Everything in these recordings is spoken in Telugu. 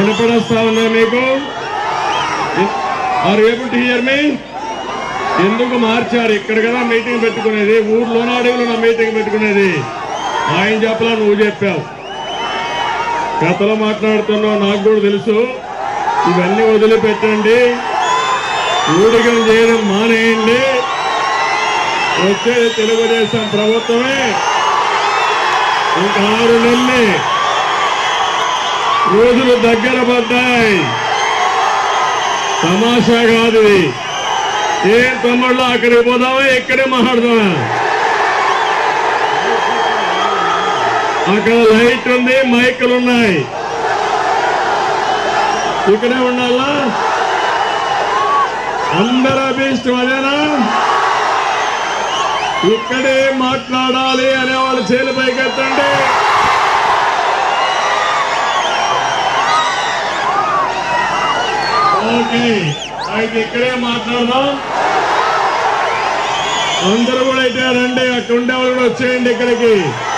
వినపడస్తా ఉన్నా మీకు are able to hear me ఎందుకు మార్చారు ఇక్కడ కదా మీటింగ్ పెట్టుకునేది ఊర్లోన అడవిలో మీటింగ్ పెట్టుకునేది ఆయన చెప్పలా నువ్వు చెప్పావు కథలో మాట్లాడుతున్నావు నాకు కూడా తెలుసు ఇవన్నీ వదిలిపెట్టండి ఊడిగం చేయడం మానేయండి వచ్చేది తెలుగుదేశం ప్రభుత్వమే ఇంకా ఆరు నెలలు రోజులు దగ్గర పడ్డాయి తమాషా కాదు ఇది ఏం తమ్ముళ్ళు అక్కడికి పోదామా ఇక్కడే మాట్లాడదామా అక్కడ లైట్ ఉంది మైకులు ఉన్నాయి ఇక్కడే ఉండాలా అందరూ అభిష్టం అదేనా ఇక్కడే మాట్లాడాలి అనే వాళ్ళు చేలు పైకెత్తండి ఓకే అయితే ఇక్కడే మాట్లాడదాం అందరూ కూడా అయితే రండి అక్కడ ఉండే వాళ్ళు కూడా వచ్చేయండి ఇక్కడికి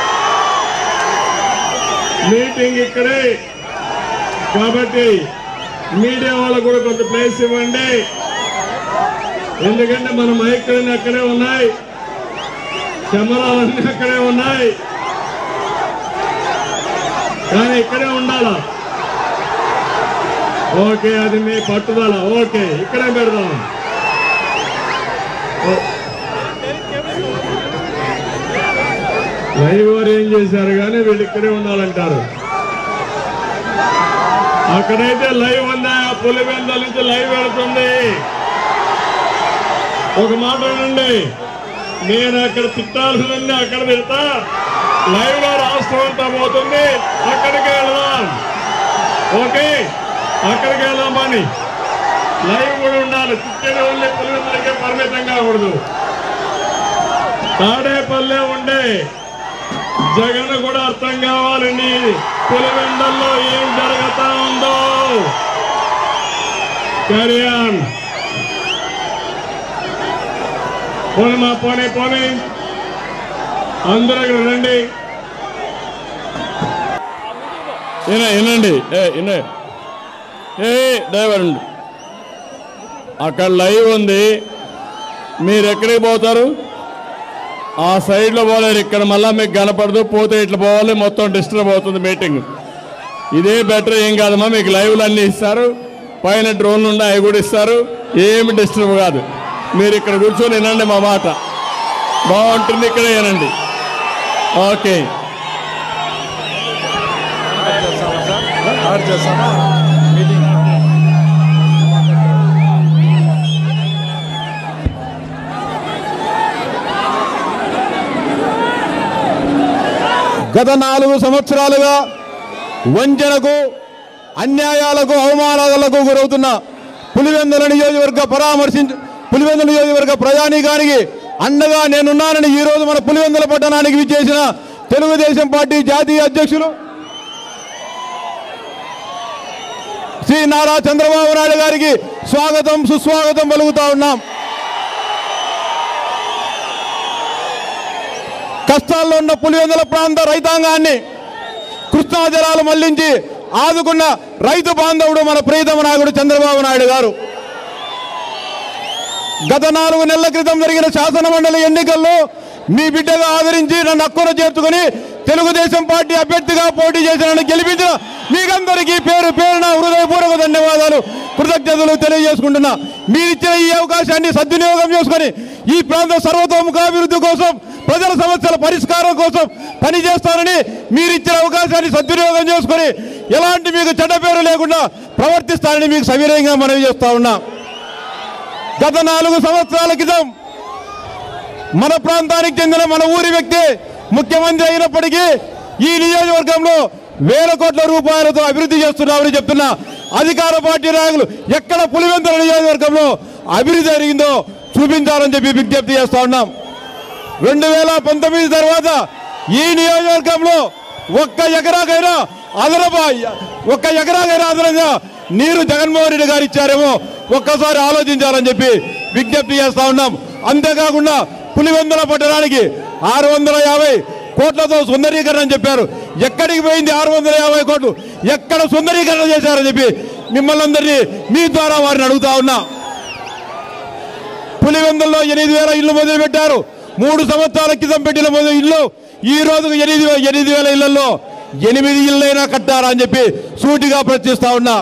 మీటింగ్ ఇక్కడే కాబట్టి మీడియా వాళ్ళకు కూడా కొంత ప్లేస్ ఇవ్వండి ఎందుకంటే మన మైకులన్నీ అక్కడే ఉన్నాయి కెమెరాలన్నీ అక్కడే ఉన్నాయి కానీ ఇక్కడే ఉండాలా ఓకే అది మీ పట్టుదల ఓకే ఇక్కడే పెడదాం ఓ. లైవ్ వారు ఏం చేశారు కానీ వీళ్ళు ఇక్కడే ఉండాలంటారు అక్కడైతే లైవ్ ఉందా పులివెందల నుంచి లైవ్ వెళుతుంది ఒక మాట వినండి నేను అక్కడ తిట్టాల్సిందండి అక్కడ తిడతా లైవ్ లో రాష్ట్రం అంతా పోతుంది అక్కడికి వెళదాం ఓకే అక్కడికి వెళ్దాం పని లైవ్ కూడా ఉండాలి తిట్టేది ఓన్లీ పులివెందులకే పరిమితం కాకూడదు తాడేపల్లె ఉండే జగన్ కూడా అర్థం కావాలండి పులివెందల్లో ఏం జరుగుతా ఉందో కరియాన్ పోనీ మా పోనీ పోనీ అందరూ ఇక్కడ రండి విన- వినండి ఏ విన ఏ డ్రైవర్ ఉండు. అక్కడ లైవ్ ఉంది మీరు ఎక్కడికి పోతారు ఆ సైడ్లో పోలేరు ఇక్కడ మళ్ళీ మీకు కనపడదు పోతే ఇట్లా పోవాలి మొత్తం డిస్టర్బ్ అవుతుంది మీటింగ్ ఇదే బెటర్ ఏం కాదమ్మా మీకు లైవ్లు అన్నీ ఇస్తారు పైన డ్రోన్లు ఉన్నాయి అవి కూడా ఇస్తారు ఏమి డిస్టర్బ్ కాదు మీరు ఇక్కడ కూర్చొని వినండి మా మాట బాగుంటుంది ఇక్కడ వినండి ఓకే యాడ్ చేస్తామా మీటింగ్ గత నాలుగు సంవత్సరాలుగా వంచనకు అన్యాయాలకు అవమానాలకు గురవుతున్న పులివెందుల నియోజకవర్గ పరామర్శించ పులివెందుల నియోజకవర్గ ప్రజానీకానికి అండగా నేనున్నానని ఈ రోజు మన పులివెందుల పట్టణానికి విచ్చేసిన తెలుగుదేశం పార్టీ జాతీయ అధ్యక్షులు శ్రీ నారా చంద్రబాబు నాయుడు గారికి స్వాగతం సుస్వాగతం పలుకుతా ఉన్నాం కష్టాల్లో ఉన్న పులివెందుల ప్రాంత రైతాంగాన్ని కృష్ణా జలాలు మళ్లించి ఆదుకున్న రైతు బాంధవుడు మన ప్రియతమ నాయకుడు చంద్రబాబు నాయుడు గారు గత నాలుగు నెలల క్రితం జరిగిన శాసన మండలి ఎన్నికల్లో మీ బిడ్డగా ఆదరించి నన్ను అక్కున చేర్చుకుని తెలుగుదేశం పార్టీ అభ్యర్థిగా పోటీ చేసి నన్ను గెలిపించిన మీకందరికీ పేరు పేరున హృదయపూర్వక ధన్యవాదాలు కృతజ్ఞతలు తెలియజేసుకుంటున్నా మీరిచ్చిన ఈ అవకాశాన్ని సద్వినియోగం చేసుకొని ఈ ప్రాంత సర్వతోముఖాభివృద్ధి కోసం ప్రజల సమస్యల పరిష్కారం కోసం పనిచేస్తానని మీరిచ్చిన అవకాశాన్ని సద్వినియోగం చేసుకొని ఎలాంటి మీకు చెడ్డ పేరు లేకుండా ప్రవర్తిస్తానని మీకు సవినయంగా మనవి చేస్తా ఉన్నా గత నాలుగు సంవత్సరాల క్రితం మన ప్రాంతానికి చెందిన మన ఊరి వ్యక్తి ముఖ్యమంత్రి అయినప్పటికీ ఈ నియోజకవర్గంలో వేల కోట్ల రూపాయలతో అభివృద్ధి చేస్తున్నామని చెప్తున్నా అధికార పార్టీ నాయకులు ఎక్కడ పులివెందుల నియోజకవర్గంలో అభివృద్ధి జరిగిందో చూపించాలని చెప్పి విజ్ఞప్తి చేస్తా ఉన్నాం రెండు వేల పంతొమ్మిది తర్వాత ఈ నియోజకవర్గంలో ఒక్క ఎకరాకైనా అదనపా ఒక్క ఎకరాకైనా అదనంగా నీరు జగన్మోహన్ రెడ్డి గారు ఇచ్చారేమో ఒక్కసారి ఆలోచించాలని చెప్పి విజ్ఞప్తి చేస్తా ఉన్నాం అంతేకాకుండా పులివెందుల పట్టణానికి ఆరు వందల యాభై కోట్లతో సుందరీకరణ అని చెప్పారు ఎక్కడికి పోయింది ఆరు వందల యాభై కోట్లు ఎక్కడ సుందరీకరణ చేశారని చెప్పి మిమ్మల్ని అందరినీ మీ ద్వారా వారిని అడుగుతా ఉన్నా పులివెందుల్లో ఎనిమిది వేల ఇల్లు మొదలు పెట్టారు మూడు సంవత్సరాల క్రితం పెట్టిన మొదలు ఇల్లు ఈ రోజు ఎనిమిది వే- ఎనిమిది వేల ఇళ్లలో ఎనిమిది ఇళ్ళైనా కట్టారా అని చెప్పి సూటిగా ప్రశ్నిస్తా ఉన్నా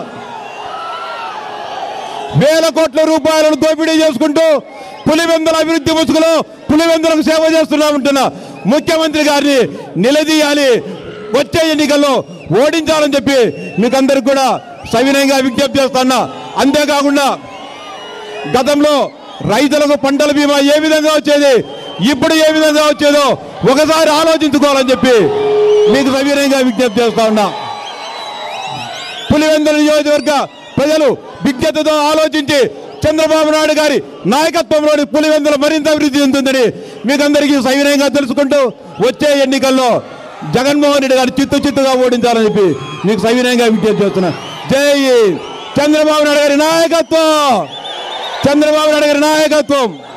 వేల కోట్ల రూపాయలను దోపిడీ చేసుకుంటూ పులివెందుల అభివృద్ధి ముసుగులో పులివెందులకు సేవ చేస్తున్నామంటున్న ముఖ్యమంత్రి గారిని నిలదీయాలి వచ్చే ఎన్నికల్లో ఓడించాలని చెప్పి మీకందరికి కూడా సవినయంగా విజ్ఞప్తి చేస్తున్నా అంతేకాకుండా గతంలో రైతులకు పంటల బీమా ఏ విధంగా వచ్చేది ఇప్పుడు ఏ విధంగా వచ్చేదో ఒకసారి ఆలోచించుకోవాలని చెప్పి మీకు సవినయంగా విజ్ఞప్తి చేస్తా ఉన్నా పులివెందుల నియోజకవర్గ ప్రజలు విజ్ఞతతో ఆలోచించి చంద్రబాబు నాయుడు గారి నాయకత్వంలోని పులివెందుల మరింత అభివృద్ధి చెందుతుందని మీకందరికీ సవినయంగా తెలుసుకుంటూ వచ్చే ఎన్నికల్లో జగన్మోహన్ రెడ్డి గారు చిత్తు చిత్తుగా ఓడించాలని చెప్పి మీకు సవినయంగా విజ్ఞప్తి చేస్తున్నా జై చంద్రబాబు నాయుడు గారి నాయకత్వం చంద్రబాబు నాయుడు గారి నాయకత్వం